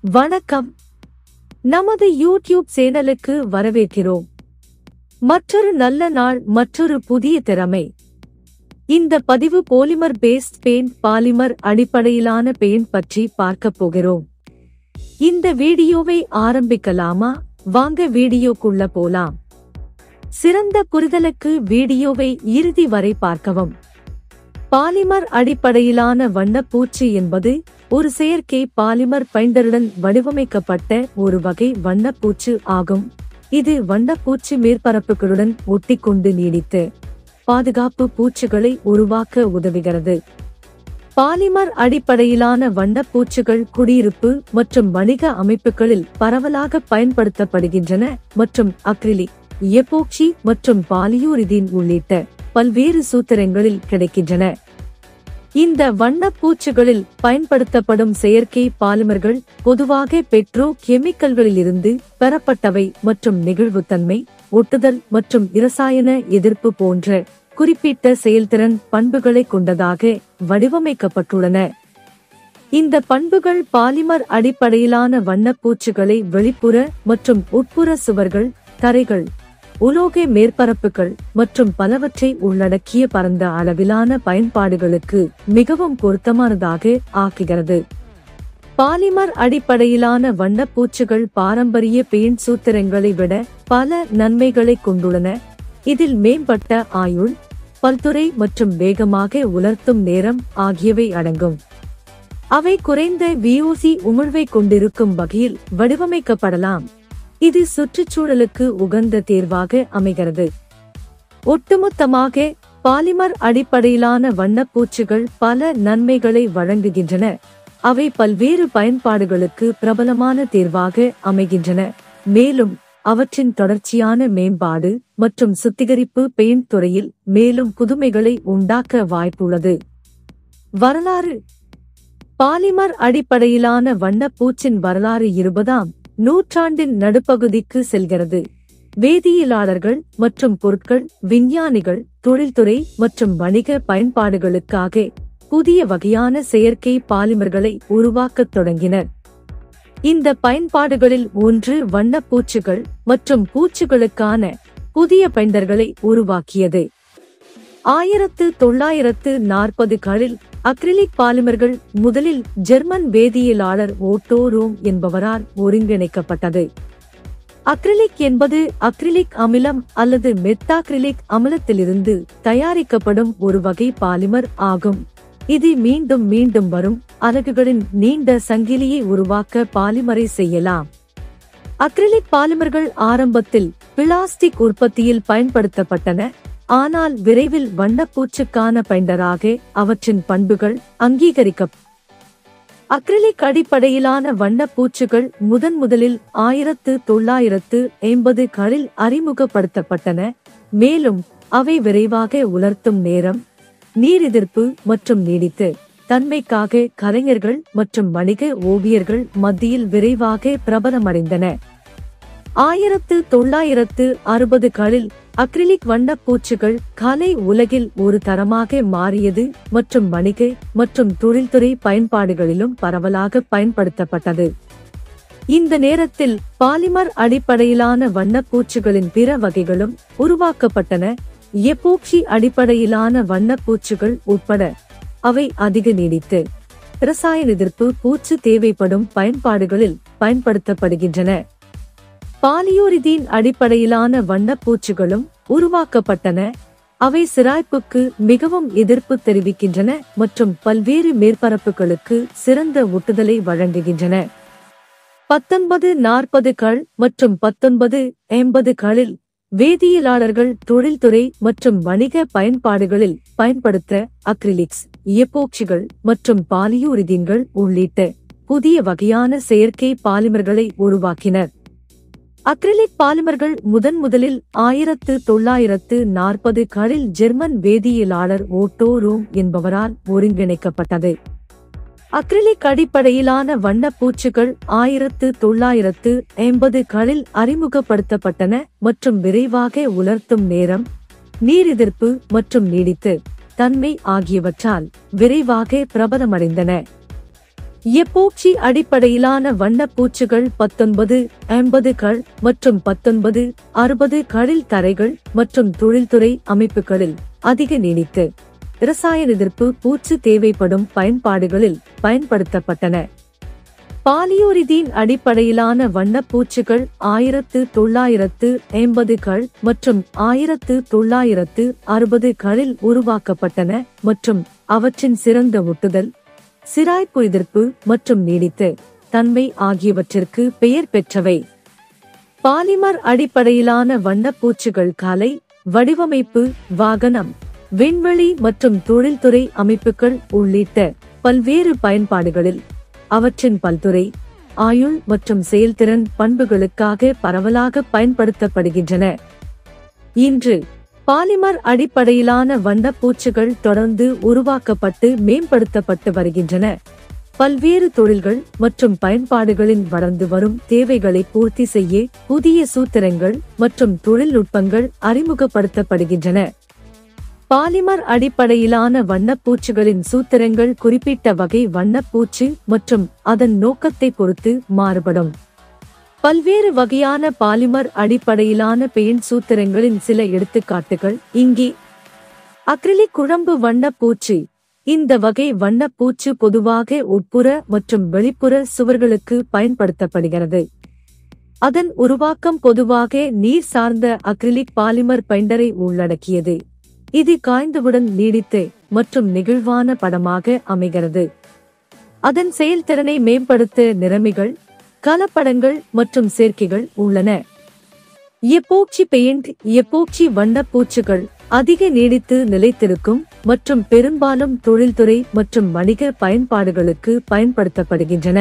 வணக்கம் நமது யூடியூப் சேனலுக்கு வரவேற்கிறோம் மற்றொரு நல்ல நாள் மற்றொரு புதிய திறமை இந்த பதிவு போலிமர் பேஸ்ட் பெயிண்ட் பாலிமர் அடிப்படையிலான பெயிண்ட் பற்றி பார்க்கப் போகிறோம் இந்த வீடியோவை ஆரம்பிக்கலாமா வாங்க வீடியோக்குள்ள போலாம் சிறந்த புரிதலுக்கு வீடியோவை இறுதி வரை பார்க்கவும் பாலிமர் அடிப்படையிலான வண்ணப்பூச்சு என்பது ஒரு செயற்கை பாலிமர் பைண்டருடன் வடிவமைக்கப்பட்ட ஒரு வகை வண்ணப்பூச்சு ஆகும் இது வண்ணப்பூச்சு மேற்பரப்புகளுடன் ஒட்டிக்கொண்டு நீடித்து பாதுகாப்பு பூச்சுகளை உருவாக்க உதவுகிறது பாலிமர் அடிப்படையிலான வண்ணப்பூச்சுகள் குடியிருப்பு மற்றும் வணிக அமைப்புகளில் பரவலாக பயன்படுத்தப்படுகின்றன மற்றும் அக்ரிலிக் எபோக்சி மற்றும் பாலியூரிதீன் உள்ளிட்ட பல்வேறு சூத்திரங்களில் கிடைக்கின்றன இந்த வண்ணப்பூச்சுகளில் பயன்படுத்தப்படும் செயற்கை பாலிமர்கள் பொதுவாக பெட்ரோ கெமிக்கல்களிலிருந்து பெறப்பட்டவை மற்றும் நெகிழ்வுத்தன்மை ஒட்டுதல் மற்றும் இரசாயன எதிர்ப்பு போன்ற குறிப்பிட்ட செயல்திறன் பண்புகளை கொண்டதாக வடிவமைக்கப்பட்டுள்ளன இந்த பண்புகள் பாலிமர் அடிப்படையிலான வண்ணப்பூச்சுகளை வெளிப்புற மற்றும் உட்புற சுவர்கள் தரைகள் உலோக மேற்பரப்புகள் மற்றும் பலவற்றை உள்ளடக்கிய பரந்த அளவிலான பயன்பாடுகளுக்கு மிகவும் பொருத்தமானதாக ஆக்குகிறது பாலிமர் அடிப்படையிலான வண்ணப்பூச்சுகள் பாரம்பரிய பெயிண்ட் சூத்திரங்களை விட பல நன்மைகளை கொண்டுள்ளன இதில் மேம்பட்ட ஆயுள் பல்துறை மற்றும் வேகமாக உலர்த்தும் நேரம் ஆகியவை அடங்கும் அவை குறைந்த விஓசி உமிழ்வை கொண்டிருக்கும் வகையில் வடிவமைக்கப்படலாம் இது சுற்றுச்சூழலுக்கு உகந்த தேர்வாக அமைகிறது ஒட்டுமொத்தமாக பாலிமர் அடிப்படையிலான வண்ணப்பூச்சுகள் பல நன்மைகளை வழங்குகின்றன அவை பல்வேறு பயன்பாடுகளுக்கு பிரபலமான தேர்வாக அமைகின்றன மேலும் அவற்றின் தொடர்ச்சியான மேம்பாடு மற்றும் சுத்திகரிப்பு பெயிண்ட் துறையில் மேலும் புதுமைகளை உண்டாக்க வாய்ப்புள்ளது வரலாறு பாலிமர் அடிப்படையிலான வண்ணப்பூச்சின் வரலாறு இருபதாம் நூற்றாண்டின் நடுப்பகுதிக்கு செல்கிறது வேதியியலாளர்கள் மற்றும் பொருட்கள் விஞ்ஞானிகள் தொழில்துறை மற்றும் வணிக பயன்பாடுகளுக்காக புதிய வகையான செயற்கை பாலிமர்களை உருவாக்கத் தொடங்கினர் இந்த பயன்பாடுகளில் ஒன்று வண்ணப்பூச்சுகள் மற்றும் பூச்சுகளுக்கான புதிய பைண்டர்களை உருவாக்கியது ஆயிரத்து தொள்ளாயிரத்து நாற்பதுகளில் அக்ரிலிக் பாலிமர்கள் முதலில் ஜெர்மன் வேதியியலாளர் ஓட்டோ ரோம் என்பவரால் ஒருங்கிணைக்கப்பட்டது அக்ரிலிக் என்பது அக்ரிலிக் அமிலம் அல்லது மெத்தாக்ரிலிக் அமிலத்திலிருந்து தயாரிக்கப்படும் ஒரு வகை பாலிமர் ஆகும் இது மீண்டும் மீண்டும் வரும் அலகுகளின் நீண்ட சங்கிலியை உருவாக்க பாலிமரை செய்யலாம் அக்ரிலிக் பாலிமர்கள் ஆரம்பத்தில் பிளாஸ்டிக் உற்பத்தியில் பயன்படுத்தப்பட்டன ஆனால் விரைவில் வண்ணப்பூச்சுக்கான பைண்டராக அவற்றின் பண்புகள் அங்கீகரிக்க அக்ரிலிக் அடிப்படையிலான வண்ணப்பூச்சுகள் முதன் முதலில் ஆயிரத்து தொள்ளாயிரத்து ஐம்பதுகளில் அறிமுகப்படுத்தப்பட்டன மேலும் அவை விரைவாக உலர்த்தும் நேரம் நீர் எதிர்ப்பு மற்றும் நீடித்து தன்மைக்காக கலைஞர்கள் மற்றும் வணிக ஓவியர்கள் மத்தியில் விரைவாக பிரபலமடைந்தன ஆயிரத்து தொள்ளாயிரத்து அறுபதுகளில் அக்ரிலிக் வண்ணப்பூச்சுகள் கலை உலகில் ஒரு தரமாக மாறியது மற்றும் வணிக மற்றும் தொழில்துறை பயன்பாடுகளிலும் பரவலாக பயன்படுத்தப்பட்டது இந்த நேரத்தில் பாலிமர் அடிப்படையிலான வண்ணப்பூச்சுகளின் பிற வகைகளும் உருவாக்கப்பட்டன எபோக்சி அடிப்படையிலான வண்ணப்பூச்சுகள் உட்பட அவை அதிக நீடித்து ரசாயன எதிர்ப்பு பூச்சு தேவைப்படும் பயன்பாடுகளில் பயன்படுத்தப்படுகின்றன பாலியோரிதீன் அடிப்படையிலான வண்ணப்பூச்சுகளும் உருவாக்கப்பட்டன அவை சிராய்ப்புக்கு மிகவும் எதிர்ப்பு தெரிவிக்கின்றன மற்றும் பல்வேறு மேற்பரப்புகளுக்கு சிறந்த ஒட்டுதலை வழங்குகின்றன பத்தொன்பது நாற்பதுகள் மற்றும் பத்தொன்பது எண்பதுகளில் வேதியியலாளர்கள் தொழில்துறை மற்றும் வணிக பயன்பாடுகளில் பயன்படுத்த அக்ரிலிக்ஸ் எபோக்சிகள் மற்றும் பாலியூரிதீன்கள் உள்ளிட்ட புதிய வகையான செயற்கை பாலிமர்களை உருவாக்கினர் அக்ரிலிக் பாலிமர்கள் முதன் முதலில் ஆயிரத்து தொள்ளாயிரத்து நாற்பதுகளில் ஜெர்மன் வேதியியலாளர் ஓட்டோ ரோம் என்பவரால் ஒருங்கிணைக்கப்பட்டது அக்ரிலிக் அடிப்படையிலான வண்ணப்பூச்சுகள் ஆயிரத்து தொள்ளாயிரத்து ஐம்பதுகளில் அறிமுகப்படுத்தப்பட்டன மற்றும் விரைவாக உலர்த்தும் நேரம் நீர் எதிர்ப்பு மற்றும் நீடித்து தன்மை ஆகியவற்றால் விரைவாக பிரபலமடைந்தன எப்போக்சி அடிப்படையிலான வண்ணப்பூச்சுகள் பத்தொன்பது ஐம்பதுகள் மற்றும் பத்தொன்பது அறுபது களில் தரைகள் மற்றும் தொழில்துறை அமைப்புகளில் அதிக நீடித்து இரசாயன எதிர்ப்பு பூச்சு தேவைப்படும் பயன்பாடுகளில் பயன்படுத்தப்பட்டன பாலியோரிதீன் அடிப்படையிலான வண்ணப்பூச்சுகள் ஆயிரத்து தொள்ளாயிரத்து ஐம்பதுகள் மற்றும் ஆயிரத்து தொள்ளாயிரத்து அறுபதுகளில் உருவாக்கப்பட்டன மற்றும் அவற்றின் சிறந்த ஒட்டுதல் சிராய்ப்பு எதிர்ப்பு மற்றும் நீடித்து தன்மை ஆகியவற்றிற்கு பெயர் பெற்றவை பாலிமர் அடிப்படையிலான வண்ணப்பூச்சுகள் காலை வடிவமைப்பு வாகனம் விண்வெளி மற்றும் தொழில்துறை அமைப்புகள் உள்ளிட்ட பல்வேறு பயன்பாடுகளில் அவற்றின் பல்துறை ஆயுள் மற்றும் செயல்திறன் பண்புகளுக்காக பரவலாக பயன்படுத்தப்படுகின்றன இன்று பாலிமர் அடிப்படையிலான வண்ணப்பூச்சுகள் தொடர்ந்து உருவாக்கப்பட்டு மேம்படுத்தப்பட்டு வருகின்றன பல்வேறு தொழில்கள் மற்றும் பயன்பாடுகளின் வளர்ந்து வரும் தேவைகளை பூர்த்தி செய்ய புதிய சூத்திரங்கள் மற்றும் தொழில்நுட்பங்கள் அறிமுகப்படுத்தப்படுகின்றன பாலிமர் அடிப்படையிலான வண்ணப்பூச்சுகளின் சூத்திரங்கள் குறிப்பிட்ட வகை வண்ணப்பூச்சு மற்றும் அதன் நோக்கத்தை பொறுத்து மாறுபடும் பல்வேறு வகையான பாலிமர் அடிப்படையிலான பெயிண்ட் சூத்திரங்களின் சில எடுத்துக்காட்டுகள் இங்கே அக்ரிலிக் குழம்பு வண்ணப்பூச்சு இந்த வகை வண்ணப்பூச்சு பொதுவாக உட்புற மற்றும் வெளிப்புற சுவர்களுக்கு பயன்படுத்தப்படுகிறது அதன் உருவாக்கம் பொதுவாக நீர் சார்ந்த அக்ரிலிக் பாலிமர் பெயிண்டரை உள்ளடக்கியது இது காய்ந்தவுடன் நீடித்து மற்றும் நெகிழ்வான படமாக அமைகிறது அதன் செயல்திறனை மேம்படுத்த நிறமிகள் கலப்படங்கள் மற்றும் சேர்க்கைகள் உள்ளன எப்போக்சி பெயிண்ட் எப்போக்சி வண்ணப்பூச்சுகள் அதிக நீடித்து நிலைத்திருக்கும் மற்றும் பெரும்பாலும் தொழில்துறை மற்றும் வணிக பயன்பாடுகளுக்கு பயன்படுத்தப்படுகின்றன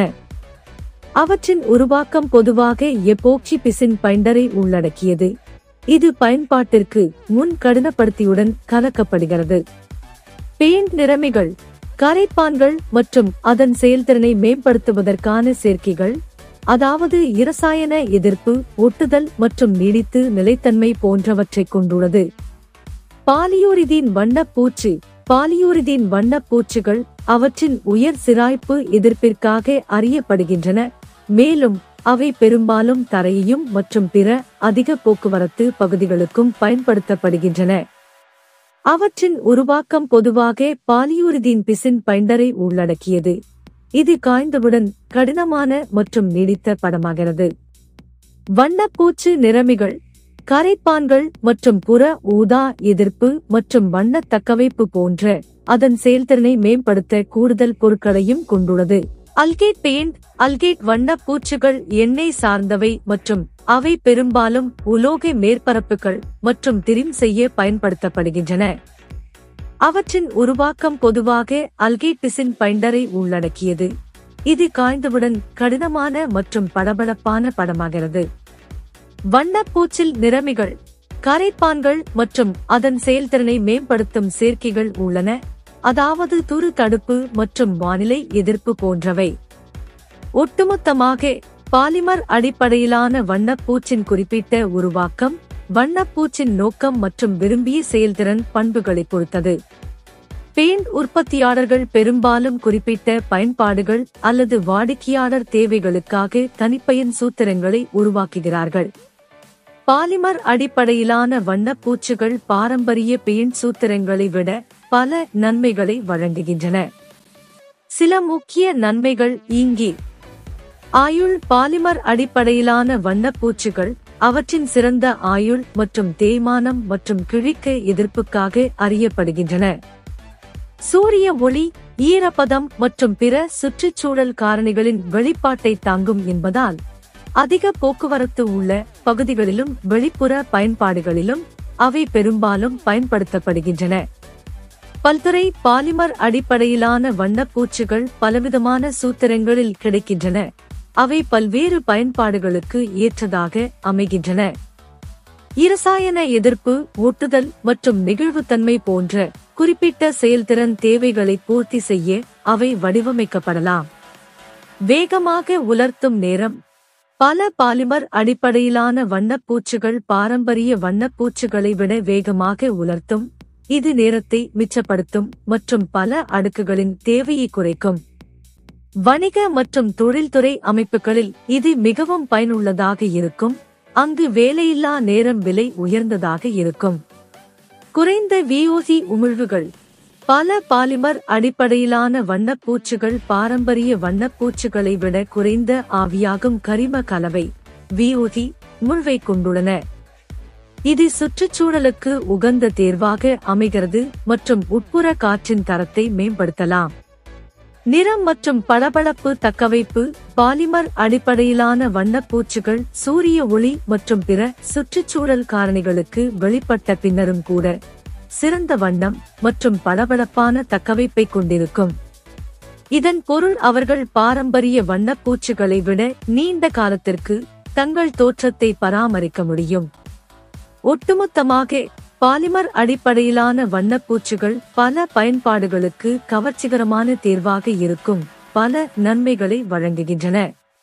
அவற்றின் உருவாக்கம் பொதுவாக எப்போக்சி பிசின் பைண்டரை உள்ளடக்கியது இது பயன்பாட்டிற்கு முன் கடினப்படுத்தியுடன் கலக்கப்படுகிறது பெயிண்ட் நிறமிகள் கரைப்பான்கள் மற்றும் அதன் செயல்திறனை மேம்படுத்துவதற்கான சேர்க்கைகள் அதாவது இரசாயன எதிர்ப்பு ஒட்டுதல் மற்றும் நீடித்து நிலைத்தன்மை போன்றவற்றைக் கொண்டுள்ளது பாலியோரிதீன் வண்ணப்பூச்சு பாலியோரிதீன் வண்ணப்பூச்சுகள் அவற்றின் உயர் சிராய்ப்பு எதிர்ப்பிற்காக அறியப்படுகின்றன மேலும் அவை பெரும்பாலும் தரையையும் மற்றும் பிற அதிக போக்குவரத்து பகுதிகளுக்கும் பயன்படுத்தப்படுகின்றன அவற்றின் உருவாக்கம் பொதுவாக பாலியூரிதீன் பிசின் பைண்டரை உள்ளடக்கியது இது காய்ந்தவுடன் கடினமான மற்றும் நீடித்த படமாகிறது வண்ணப்பூச்சு நிறமிகள் கரைப்பான்கள் மற்றும் புற ஊதா எதிர்ப்பு மற்றும் வண்ண தக்கவைப்பு போன்ற அதன் செயல்திறனை மேம்படுத்த கூடுதல் பொருட்களையும் கொண்டுள்ளது அல்கேட் பெயிண்ட் அல்கேட் வண்ணப்பூச்சுகள் எண்ணெய் சார்ந்தவை மற்றும் அவை பெரும்பாலும் உலோக மேற்பரப்புகள் மற்றும் திரிம் செய்ய பயன்படுத்தப்படுகின்றன அவற்றின் உருவாக்கம் பொதுவாக அல்கேட் பிசின் பைண்டரை உள்ளடக்கியது இது காய்ந்தவுடன் கடினமான மற்றும் பளபளப்பான படமாகிறது வண்ணப்பூச்சில் நிறமிகள் கரைப்பான்கள் மற்றும் அதன் செயல்திறனை மேம்படுத்தும் சேர்க்கைகள் உள்ளன அதாவது துரு தடுப்பு மற்றும் வானிலை எதிர்ப்பு போன்றவை ஒட்டுமொத்தமாக பாலிமர் அடிப்படையிலான வண்ணப்பூச்சின் குறிப்பிட்ட உருவாக்கம் வண்ணப்பூச்சின் நோக்கம் மற்றும் விரும்பிய செயல்திறன் பண்புகளை பொறுத்தது பெயிண்ட் உற்பத்தியாளர்கள் பெரும்பாலும் குறிப்பிட்ட பயன்பாடுகள் அல்லது வாடிக்கையாளர் தேவைகளுக்காக தனிப்பயன் சூத்திரங்களை உருவாக்குகிறார்கள் பாலிமர் அடிப்படையிலான வண்ணப்பூச்சுகள் பாரம்பரிய பெயிண்ட் சூத்திரங்களை விட பல நன்மைகளை வழங்குகின்றன சில முக்கிய நன்மைகள் இங்கே ஆயுள் பாலிமர் அடிப்படையிலான வண்ணப்பூச்சுகள் அவற்றின் சிறந்த ஆயுள் மற்றும் தேய்மானம் மற்றும் கிழிக்க எதிர்ப்புக்காக அறியப்படுகின்றன சூரிய ஒளி ஈரப்பதம் மற்றும் பிற சுற்றுச்சூழல் காரணிகளின் வெளிப்பாட்டை தாங்கும் என்பதால் அதிக போக்குவரத்து உள்ள பகுதிகளிலும் வெளிப்புற பயன்பாடுகளிலும் அவை பெரும்பாலும் பயன்படுத்தப்படுகின்றன பல்துறை பாலிமர் அடிப்படையிலான வண்ணப்பூச்சுகள் பலவிதமான சூத்திரங்களில் கிடைக்கின்றன அவை பல்வேறு பயன்பாடுகளுக்கு ஏற்றதாக அமைகின்றன இரசாயன எதிர்ப்பு ஒட்டுதல் மற்றும் நெகிழ்வுத்தன்மை போன்ற குறிப்பிட்ட செயல்திறன் தேவைகளை பூர்த்தி செய்ய அவை வடிவமைக்கப்படலாம் வேகமாக உலர்த்தும் நேரம் பல பாலிமர் அடிப்படையிலான வண்ணப்பூச்சுகள் பாரம்பரிய வண்ணப்பூச்சுகளை விட வேகமாக உலர்த்தும் இது நேரத்தை மிச்சப்படுத்தும் மற்றும் பல அடுக்குகளின் தேவையை குறைக்கும் வணிக மற்றும் தொழில்துறை அமைப்புகளில் இது மிகவும் பயனுள்ளதாக இருக்கும் அங்கு வேலையில்லா நேரம் விலை உயர்ந்ததாக இருக்கும் குறைந்த விஓசி உமிழ்வுகள் பல பாலிமர் அடிப்படையிலான வண்ணப்பூச்சுகள் பாரம்பரிய வண்ணப்பூச்சுகளை விட குறைந்த ஆவியாகும் கரிம கலவை விஓசி உமிழ்வை கொண்டுள்ளன இது சுற்றுச்சூழலுக்கு உகந்த தேர்வாக அமைகிறது மற்றும் உட்புற காற்றின் தரத்தை மேம்படுத்தலாம் நிறம் மற்றும் பளபளப்பு தக்கவைப்பு பாலிமர் அடிப்படையிலான வண்ணப்பூச்சுகள் சூரிய ஒளி மற்றும் பிற சுற்றுச்சூழல் காரணிகளுக்கு வெளிப்பட்ட பின்னரும் கூட சிறந்த வண்ணம் மற்றும் பளபளப்பான தக்கவைப்பை கொண்டிருக்கும் இதன் பொருள் அவர்கள் பாரம்பரிய வண்ணப்பூச்சுகளை விட நீண்ட காலத்திற்கு தங்கள் தோற்றத்தை பராமரிக்க முடியும் ஒட்டுமொத்தமாக பாலிமர் அடிப்படையிலான வண்ணப்பூச்சுகள் பல பயன்பாடுகளுக்கு கவர்ச்சிகரமான தேர்வாக இருக்கும் பல நன்மைகளை வழங்குகின்றன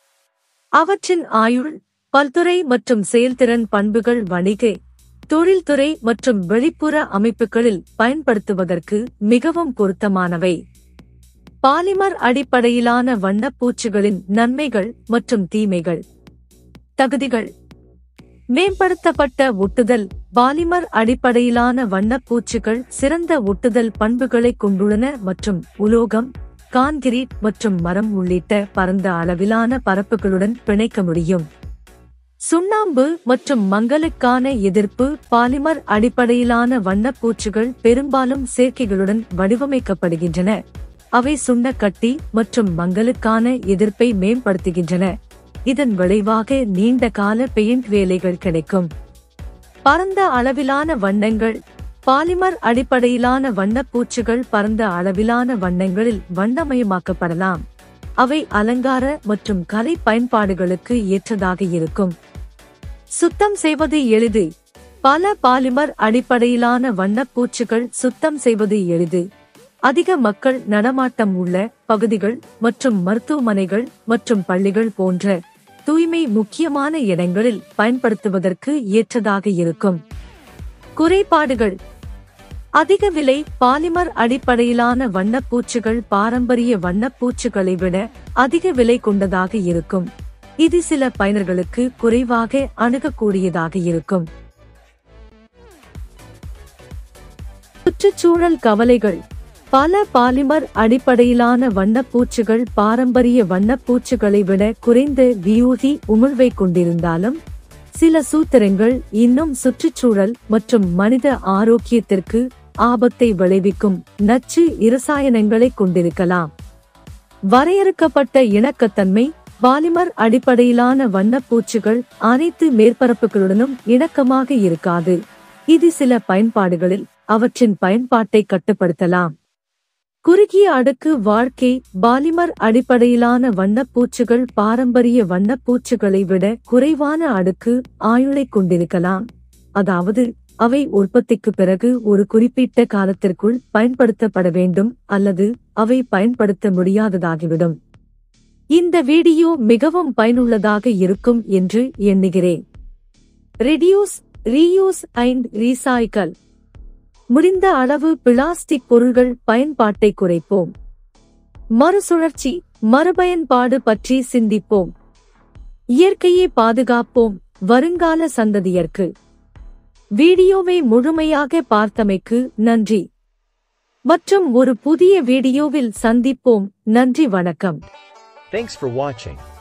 அவற்றின் ஆயுள் பல்துறை மற்றும் செயல்திறன் பண்புகள் வணிக தொழில்துறை மற்றும் வெளிப்புற அமைப்புகளில் பயன்படுத்துவதற்கு மிகவும் பொருத்தமானவை பாலிமர் அடிப்படையிலான வண்ணப்பூச்சுகளின் நன்மைகள் மற்றும் தீமைகள் தகுதிகள் மேம்படுத்தப்பட்ட ஒட்டுதல் பாலிமர் அடிப்படையிலான வண்ணப்பூச்சுகள் சிறந்த ஒட்டுதல் பண்புகளை கொண்டுள்ளன மற்றும் உலோகம் கான்கிரீட் மற்றும் மரம் உள்ளிட்ட பரந்த அளவிலான பரப்புகளுடன் பிணைக்க முடியும் சுண்ணாம்பு மற்றும் மங்கலுக்கான எதிர்ப்பு பாலிமர் அடிப்படையிலான வண்ணப்பூச்சுகள் பெரும்பாலும் சேர்க்கைகளுடன் வடிவமைக்கப்படுகின்றன அவை சுண்ணக்கட்டி மற்றும் மங்கலுக்கான எதிர்ப்பை மேம்படுத்துகின்றன இதன் விளைவாக நீண்ட கால பெயிண்ட் வேலைகள் கிடைக்கும் பரந்த அளவிலான வண்ணங்கள் பாலிமர் அடிப்படையிலான வண்ணப்பூச்சுகள் பரந்த அளவிலான வண்ணங்களில் வண்ணமயமாக்கப்படலாம் அவை அலங்கார மற்றும் கலை பயன்பாடுகளுக்கு ஏற்றதாக இருக்கும் சுத்தம் செய்வது எளிது பல பாலிமர் அடிப்படையிலான வண்ணப்பூச்சுகள் சுத்தம் செய்வது எளிது அதிக மக்கள் நடமாட்டம் உள்ள பகுதிகள் மற்றும் மருத்துவமனைகள் மற்றும் பள்ளிகள் போன்ற தூய்மை முக்கியமான இடங்களில் பயன்படுத்துவதற்கு ஏற்றதாக இருக்கும் குறைபாடுகள் அதிக விலை பாலிமர் அடிப்படையிலான வண்ணப்பூச்சுகள் பாரம்பரிய வண்ணப்பூச்சுகளை விட அதிக விலை கொண்டதாக இருக்கும் இது சில பயனர்களுக்கு குறைவாக அணுகக்கூடியதாக இருக்கும் சுற்றுச்சூழல் கவலைகள் பல பாலிமர் அடிப்படையிலான வண்ணப்பூச்சுகள் பாரம்பரிய வண்ணப்பூச்சுகளை விட குறைந்த வியூதி உமிழ்வை கொண்டிருந்தாலும் சில சூத்திரங்கள் இன்னும் சுற்றுச்சூழல் மற்றும் மனித ஆரோக்கியத்திற்கு ஆபத்தை விளைவிக்கும் நச்சு இரசாயனங்களை கொண்டிருக்கலாம் வரையறுக்கப்பட்ட இணக்கத்தன்மை பாலிமர் அடிப்படையிலான வண்ணப்பூச்சுகள் அனைத்து மேற்பரப்புகளுடனும் இணக்கமாக இருக்காது இது சில பயன்பாடுகளில் அவற்றின் பயன்பாட்டை கட்டுப்படுத்தலாம் குறுகிய அடுக்கு வாழ்க்கை பாலிமர் அடிப்படையிலான வண்ணப்பூச்சுகள் பாரம்பரிய வண்ணப்பூச்சுகளை விட குறைவான அடுக்கு ஆயுளை கொண்டிருக்கலாம் அதாவது அவை உற்பத்திக்கு பிறகு ஒரு குறிப்பிட்ட காலத்திற்குள் பயன்படுத்தப்பட வேண்டும் அல்லது அவை பயன்படுத்த முடியாததாகிவிடும் இந்த வீடியோ மிகவும் பயனுள்ளதாக இருக்கும் என்று எண்ணுகிறேன் ரெடியூஸ் ரீயூஸ் அண்ட் ரீசைக்கல் முடிந்த அளவு பிளாஸ்டிக் பொருள்கள் பயன்பாட்டை குறைப்போம் மறுசுழற்சி மறுபயன்பாடு பற்றி சிந்திப்போம் இயற்கையை பாதுகாப்போம் வருங்கால சந்ததியர்க்கு வீடியோவை முழுமையாக பார்த்தமைக்கு நன்றி மற்றும் ஒரு புதிய வீடியோவில் சந்திப்போம் நன்றி வணக்கம் Thanks for watching.